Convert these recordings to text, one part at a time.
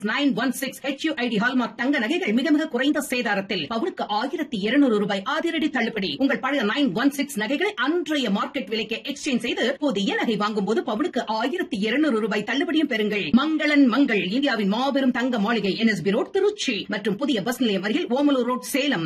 Nine one six HUID hallmark தங்க நகைகள் மிக மிக குறைந்த சேதாரத்தில் பவுனுக்கு ஆயிரத்தி இருநூறு ரூபாய் அதிரடி தள்ளுபடி உங்கள் பழைய நைன் ஒன் சிக்ஸ் நகைகளை அன்றைய மார்க்கெட் விலைக்கு எக்ஸ்சேஞ்ச் செய்து புதிய நகை வாங்கும் போது பவுனுக்கு ஆயிரத்தி இருநூறு ரூபாய் தள்ளுபடியும் பெறுங்கள் மங்களன் மங்கள் இந்தியாவின் மாபெரும் தங்க மாளிகை என்எஸ்பி ரோட் திருச்சி மற்றும் புதிய பஸ் நிலையம் அருகில் ஓமலூர் ரோட் சேலம்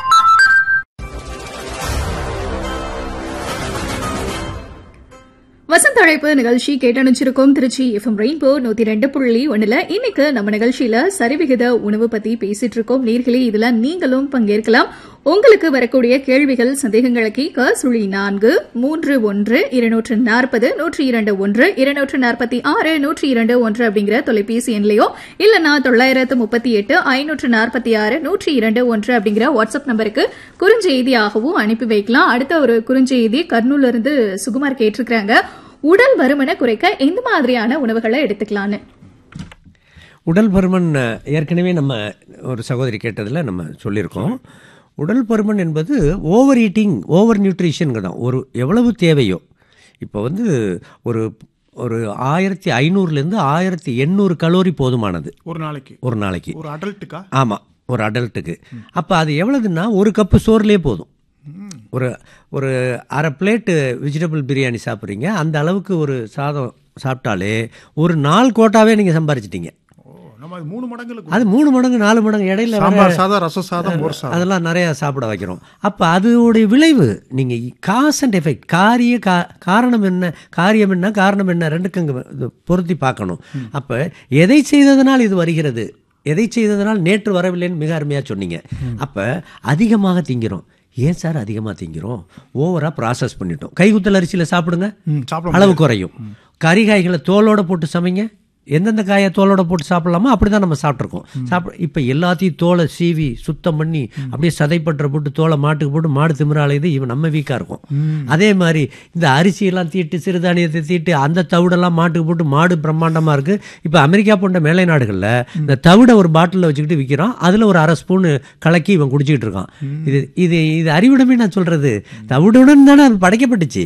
வசந்த அழைப்பு நிகழ்ச்சி கேட்டணிச்சிருக்கோம் திருச்சி எஃப்எம் ரெயின்போ நூத்தி ரெண்டு புள்ளி ஒண்ணுல இன்னைக்கு நம்ம நிகழ்ச்சியில சரிவிகித உணவு பத்தி பேசிட்டு இருக்கோம் நேர்களே இதுல நீங்களும் பங்கேற்கலாம் உங்களுக்கு வரக்கூடிய கேள்விகள் சந்தேகங்களை கேட்க சுழி நான்கு மூன்று ஒன்று இருநூற்று நாற்பது நூற்றி இரண்டு ஒன்று இருநூற்று நாற்பத்தி ஆறு நூற்றி இரண்டு ஒன்று அப்படிங்கிற தொலைபேசி எண்லையோ இல்லனா தொள்ளாயிரத்து முப்பத்தி எட்டு ஐநூற்று நாற்பத்தி ஆறு நூற்றி இரண்டு ஒன்று அப்படிங்கிற வாட்ஸ்அப் நம்பருக்கு குறுஞ்செய்தியாகவும் அனுப்பி வைக்கலாம் அடுத்த ஒரு குறுஞ்செய்தி கர்னூல்ல இருந்து சுகுமார் கேட்டிருக்கிறாங்க உடல் பருமனை குறைக்க எந்த மாதிரியான உணவுகளை எடுத்துக்கலான்னு உடல் பருமன் அஹ், ஏற்கனவே நம்ம ஒரு சகோதரி கேட்டதில் நம்ம சொல்லியிருக்கோம் உடல் பருமன் என்பது ஓவர் ஈட்டிங் ஓவர் நியூட்ரிஷனுங்க தான் ஒரு எவ்வளவு தேவையோ இப்போ வந்து ஒரு ஒரு ஆயிரத்தி ஐநூறுலேருந்து ஆயிரத்தி எண்ணூறு கலோரி போதுமானது ஒரு நாளைக்கு ஒரு நாளைக்கு ஒரு அடல்ட்டுக்கா ஆமாம் ஒரு அடல்ட்டுக்கு அப்போ அது எவ்வளவுன்னா ஒரு கப்பு சோறுலேயே போதும் ஒரு ஒரு அரை பிளேட்டு வெஜிடபிள் பிரியாணி சாப்பிட்றீங்க அந்த அளவுக்கு ஒரு சாதம் சாப்பிட்டாலே ஒரு நாள் கோட்டாவே நீங்கள் சம்பாரிச்சிட்டீங்க ஓ நம்ம அது மூணு மடங்குல அது மூணு மடங்கு நாலு மடங்கு இடையில வேற சாம்பார் சாதம் ரச சாதம் மோர் சாதம் அதெல்லாம் நிறைய சாப்பிட வைக்கிறோம் அப்போ அதோடைய விளைவு நீங்கள் காஸ் அண்ட் எஃபெக்ட் காரிய கா காரணம் என்ன காரியம் என்ன காரணம் என்ன ரெண்டுக்கும் இங்க இது பொருத்தி பார்க்கணும் அப்போ எதை செய்ததனால் இது வருகிறது எதை செய்ததனால் நேற்று வரவில்லைன்னு மிக அருமையாக சொன்னீங்க அப்போ அதிகமாக திங்கிறோம் ஏன் சார் அதிகமாக திங்கிறோம் ஓவராக ப்ராசஸ் பண்ணிட்டோம் கைகுத்தல் அரிசியில் சாப்பிடுங்க ம், சாப்பிட அளவு குறையும் கறி காய்களை தோலோட போட்டு சமைங்க எந்தெந்த காயை தோலோட போட்டு சாப்பிடலாமோ அப்படி தான் நம்ம சாப்பிட்ருக்கோம் சாப்பிட இப்போ எல்லாத்தையும் தோலை சீவி சுத்தம் பண்ணி அப்படியே சதைப்பற்ற போட்டு தோலை மாட்டுக்கு போட்டு மாடு திமிராலையுது இவன் நம்ம வீக்காக இருக்கும் அதே மாதிரி இந்த அரிசியெல்லாம் தீட்டு சிறுதானியத்தை தீட்டு அந்த தவிடெல்லாம் மாட்டுக்கு போட்டு மாடு பிரம்மாண்டமாக இருக்குது இப்போ அமெரிக்கா போன்ற மேலை நாடுகளில் இந்த தவிடை ஒரு பாட்டிலில் வச்சுக்கிட்டு விற்கிறான் அதில் ஒரு அரை ஸ்பூனு கலக்கி இவன் குடிச்சிக்கிட்டு இருக்கான் இது இது இது அறிவிடமே நான் சொல்கிறது தவிடுடன் தானே அது படைக்கப்பட்டுச்சு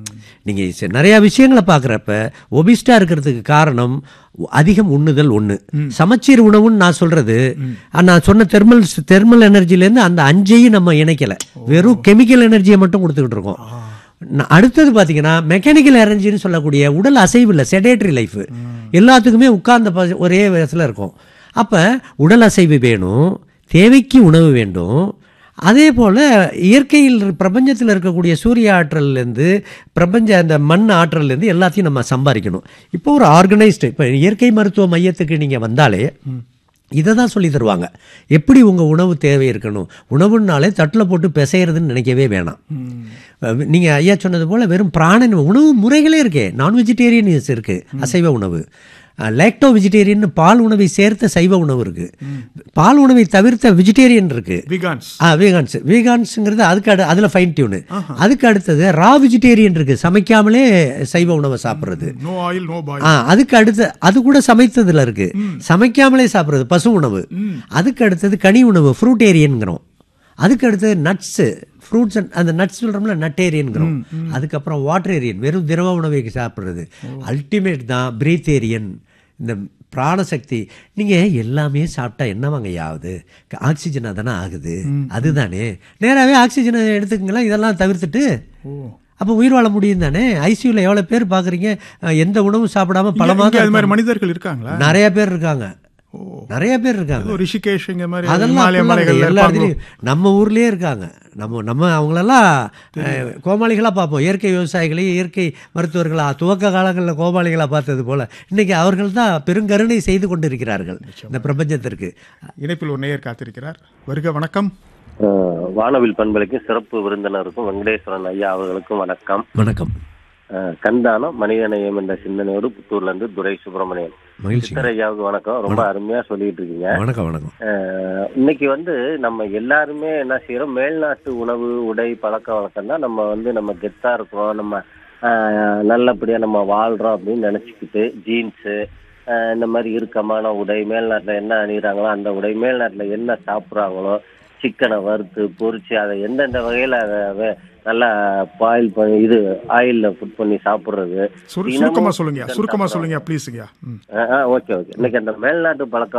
நீங்கள் நிறையா விஷயங்களை பார்க்குறப்ப ஒபிஸ்டா இருக்கிறதுக்கு காரணம் அதிகம் உண்ணுதல் ஒன்று சமச்சீர் உணவுன்னு நான் சொல்கிறது நான் சொன்ன தெர்மல் தெர்மல் எனர்ஜிலேருந்து அந்த அஞ்சையும் நம்ம இணைக்கலை வெறும் கெமிக்கல் எனர்ஜியை மட்டும் கொடுத்துக்கிட்டு இருக்கோம் ந- அடுத்தது பார்த்தீங்கன்னா மெக்கானிக்கல் எனர்ஜின்னு சொல்லக்கூடிய உடல் அசைவு இல்லை செடேட்டரி லைஃப் எல்லாத்துக்குமே உட்கார்ந்த ப- ஒரே வயசில் இருக்கும் அப்போ உடல் அசைவு வேணும் தேவைக்கு உணவு வேண்டும் அதே போல் இயற்கையில் இரு- பிரபஞ்சத்தில் இருக்கக்கூடிய சூரிய ஆற்றல்லேருந்து பிரபஞ்ச அந்த மண் ஆற்றல்லேருந்து எல்லாத்தையும் நம்ம சம்பாதிக்கணும் இப்போ ஒரு ஆர்கனைஸ்டு இப்போ இயற்கை மருத்துவ மையத்துக்கு நீங்கள் வந்தாலே இதை தான் சொல்லி தருவாங்க எப்படி உங்கள் உணவு தேவை இருக்கணும் உணவுனாலே தட்டில் போட்டு பிசைறதுன்னு நினைக்கவே வேணாம் நீங்கள் ஐயா சொன்னது போல் வெறும் பிராண உணவு முறைகளே இருக்கே நான் வெஜிடேரியன்ஸ் இருக்குது அசைவ உணவு லேக்டோ வெஜிடேரியன் பால் உணவை சேர்த்த சைவ உணவு இருக்கு பால் உணவை தவிர்த்த வெஜிடேரியன் இருக்கு விகான்ஸ் ஆ வீகான்ஸ் வீகான்ஸுங்கிறது அதுக்கு அடு அதில் ஃபைன் டியூனு அதுக்கு அடுத்தது ரா வெஜிடேரியன் இருக்கு சமைக்காமலே சைவ உணவை சாப்பிட்றது நோ ஆயில் நோ பாயில் ஆ அதுக்கு அடுத்து அது கூட சமைத்ததுல இருக்கு சமைக்காமலே சாப்பிட்றது பசு உணவு அதுக்கு அடுத்தது கனி உணவு ஃப்ரூட்டேரியன்கிறோம் அதுக்கு அடுத்தது நட்ஸு ஃப்ரூட்ஸ் அந்த நட்ஸ் சொல்கிறோம்ல நட்டேரியன்கிறோம் அதுக்கப்புறம் வாட்டரேரியன் வெறும் திரவ உணவை சாப்பிட்றது அல்டிமேட் தான் பிரீத்தேரியன் இந்த பிராணசக்தி நீங்கள் எல்லாமே சாப்பிட்டா என்னவாங்க ஆகுது ஆக்சிஜனாக தானே ஆகுது அதுதானே நேராகவே ஆக்சிஜனை எடுத்துக்கங்களேன் இதெல்லாம் தவிர்த்துட்டு அப்போ உயிர் வாழ முடியும் தானே ஐசியூவில் எவ்வளோ பேர் பார்க்குறீங்க எந்த உணவும் சாப்பிடாம பல இங்க- இங்க அது மாதிரி மாதம் மனிதர்கள் இருக்காங்களா நிறைய பேர் இருக்காங்க ஓ நிறைய பேர் இருக்காங்க ஏதோ ரிஷிகேஷ் இங்க மாதிரி அதெல்லாம் இமாலய அப்படிலாம் மலைகள்ல எல்லா இருப்பாங்களோ? இடத்துலையும் நம்ம ஊர்லயே இருக்காங்க நம்ம நம்ம அவங்களெல்லாம் அஹ், கோமாளிகளா பார்ப்போம் இயற்கை விவசாயிகளை இயற்கை மருத்துவர்களா துவக்க காலங்களில் கோமாளிகளா பார்த்தது போல இன்னைக்கு அவர்கள் தான் பெருங்கருணை செய்து கொண்டிருக்கிறார்கள் இந்த பிரபஞ்சத்திற்கு இணைப்பில் ஒரு நேயர் காத்திருக்கிறார் வருக வணக்கம் அஹ் வானவில் பண்பலைக்கும் சிறப்பு விருந்தினருக்கும் வெங்கடேஸ்வரன் ஐயா அவர்களுக்கும் வணக்கம் வணக்கம் அஹ் கண்தானம் மனிதநேயம் என்ற சிந்தனையோடு புத்தூர்ல இருந்து துரை சுப்பிரமணியன் மகிழ்ச்சி சித்தர் ஐயாவுக்கு வணக்கம் ரொம்ப அருமையா சொல்லிட்டு இருக்கீங்க வணக்கம் வணக்கம் அஹ் இன்னைக்கு வந்து நம்ம எல்லாருமே என்ன செய்யறோம் மேல்நாட்டு உணவு உடை பழக்க வழக்கம் தான் நம்ம வந்து நம்ம கெத்தா இருக்கிறோம் நம்ம அஹ், நல்லபடியா நம்ம வாழ்றோம் அப்படின்னு நினைச்சுக்கிட்டு ஜீன்ஸு இந்த மாதிரி இறுக்கமான உடை மேல்நாட்டுல என்ன அணிகிறாங்களோ அந்த உடை மேல்நாட்டுல என்ன சாப்பிட்றாங்களோ சிக்கனை வறுத்து பொரிச்சு அதை எந்தெந்த வகையில அதை வே- நல்லா பாயில் பண்ணி இது ஆயில்ல புட் பண்ணி சாப்பிடுறது சுரு தினமும் சுருக்கமா சொல்லுங்க chicken சுருக்கமா சாப்பிடுறோம். சொல்லுங்க ப்ளீஸுங்க ம் ஓகே ஓகே இன்னைக்கு அந்த மேல்நாட்டு பழக்க